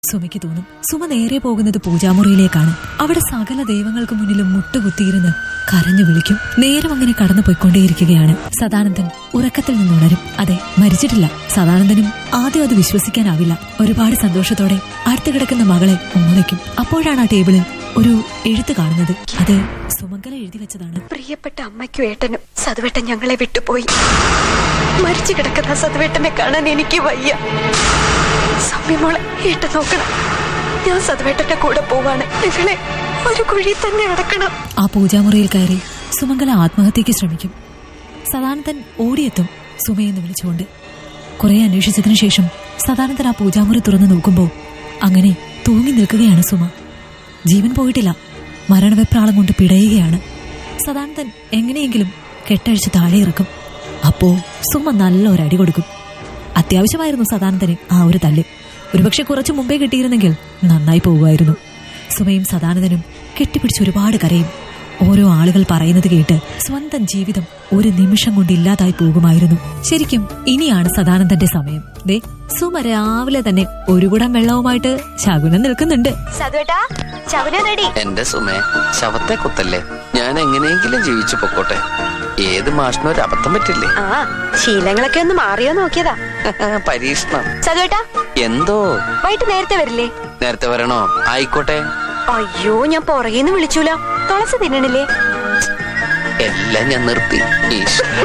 സുമയ്ക്ക് തോന്നും സുമ നേരെ പോകുന്നത് പൂജാമുറിയിലേക്കാണ് അവിടെ സകല ദൈവങ്ങൾക്ക് മുന്നിലും മുട്ടുകുത്തിയിരുന്ന് കരഞ്ഞു വിളിക്കും നേരം അങ്ങനെ കടന്നു പോയിക്കൊണ്ടേയിരിക്കുകയാണ് സദാനന്ദൻ ഉറക്കത്തിൽ നിന്നുണരും അതെ മരിച്ചിട്ടില്ല സദാനന്ദനും ആദ്യം അത് വിശ്വസിക്കാനാവില്ല ഒരുപാട് സന്തോഷത്തോടെ അടുത്ത് കിടക്കുന്ന മകളെ ഉമ്മവയ്ക്കും അപ്പോഴാണ് ആ ടേബിളിൽ ഒരു എഴുത്ത് കാണുന്നത് അത് സുമംഗല എഴുതി വെച്ചതാണ് പ്രിയപ്പെട്ട അമ്മയ്ക്കും ഏട്ടനും സതുവേട്ടൻ ഞങ്ങളെ വിട്ടുപോയി മരിച്ചു കിടക്കുന്ന സതുവേട്ടനെ കാണാൻ എനിക്ക് വയ്യ സമ്യമോളെ ഏട്ടൻ നോക്കണം ഞാൻ സതുവേട്ടന്റെ കൂടെ പോവാണ് നിങ്ങളെ ഒരു കുഴി തന്നെ അടക്കണം ആ പൂജാമുറിയിൽ കയറി സുമംഗല ആത്മഹത്യക്ക് ശ്രമിക്കും സദാനന്ദൻ ഓടിയെത്തും സുമയെന്ന് വിളിച്ചുകൊണ്ട് കുറെ അന്വേഷിച്ചതിനു ശേഷം സദാനന്ദൻ ആ പൂജാമുറി തുറന്നു നോക്കുമ്പോൾ അങ്ങനെ തൂങ്ങി നിൽക്കുകയാണ് സുമ ജീവൻ പോയിട്ടില്ല മരണവെപ്രാളം കൊണ്ട് പിടയുകയാണ് സദാനന്ദൻ എങ്ങനെയെങ്കിലും കെട്ടഴിച്ച് താഴെ ഇറക്കും അപ്പോ സുമ നല്ല ഒരു അടി കൊടുക്കും അത്യാവശ്യമായിരുന്നു സദാനന്ദന് ആ ഒരു തല്ല് ഒരുപക്ഷെ കുറച്ചു മുമ്പേ കിട്ടിയിരുന്നെങ്കിൽ നന്നായി പോവുമായിരുന്നു സുമയും സദാനന്ദനും കെട്ടിപ്പിടിച്ച് ഒരുപാട് കരയും ഓരോ ആളുകൾ പറയുന്നത് കേട്ട് സ്വന്തം ജീവിതം ഒരു നിമിഷം കൊണ്ട് ഇല്ലാതായി പോകുമായിരുന്നു ശരിക്കും ഇനിയാണ് സദാനന്ദന്റെ സമയം ദേ സുമ രാവിലെ തന്നെ ഒരു കുടം വെള്ളവുമായിട്ട് ശകുനം നിൽക്കുന്നുണ്ട് സതുവേട്ടാ ചവന റെഡി എന്റെ സുമേ ശവത്തെ കുത്തല്ലേ ഞാൻ എങ്ങനെയെങ്കിലും ജീവിച്ചു പൊക്കോട്ടെ ഏത് മാഷിനും ഒരു അബദ്ധം പറ്റില്ലേ ആ ശീലങ്ങളൊക്കെ ഒന്ന് മാറിയോ നോക്കിയതാ പരീക്ഷണം സതുവേട്ടാ എന്തോ വൈകിട്ട് നേരത്തെ വരില്ലേ നേരത്തെ വരണോ ആയിക്കോട്ടെ അയ്യോ ഞാൻ പുറകേന്ന് വിളിച്ചൂല തുളസി തിന്നണില്ലേ എല്ലാം ഞാൻ നിർത്തി ഈശ്വര